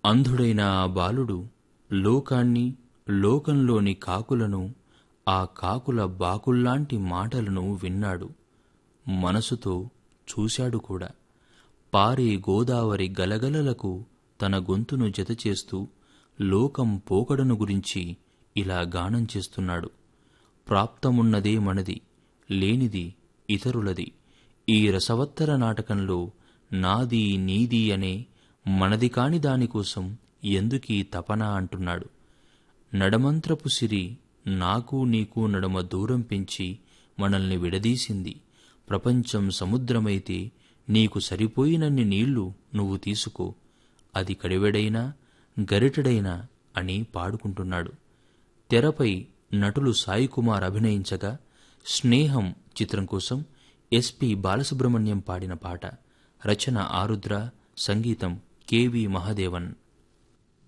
అంధుడైన ఆ బాలుడు లోకాన్ని లోకంలోని కాకులను ఆ కాకుల బాకుల్లాంటి మాటలను విన్నాడు మనసుతో చూశాడు కూడా పారే గోదావరి గలగలలకు తన గొంతును జతచేస్తూ లోకం పోకడను గురించి ఇలా గానం చేస్తున్నాడు ప్రాప్తమున్నదే మనది లేనిది ఇతరులది ఈ రసవత్తర నాటకంలో నాది నీది అనే మనది కాని దానికోసం ఎందుకీ తపన అంటున్నాడు నడమంత్రపు సిరి నాకు నీకు నడుమ దూరం పెంచి మనల్ని విడదీసింది ప్రపంచం సముద్రమైతే నీకు సరిపోయినన్ని నీళ్లు నువ్వు తీసుకో అది కడివెడైనా గరిటెడైనా అని పాడుకుంటున్నాడు తెరపై నటులు సాయి కుమార్ అభినయించగా స్నేహం చిత్రం కోసం ఎస్పి బాలసుబ్రహ్మణ్యం పాడిన పాట రచన ఆరుద్ర సంగీతం కెవి మహాదేవన్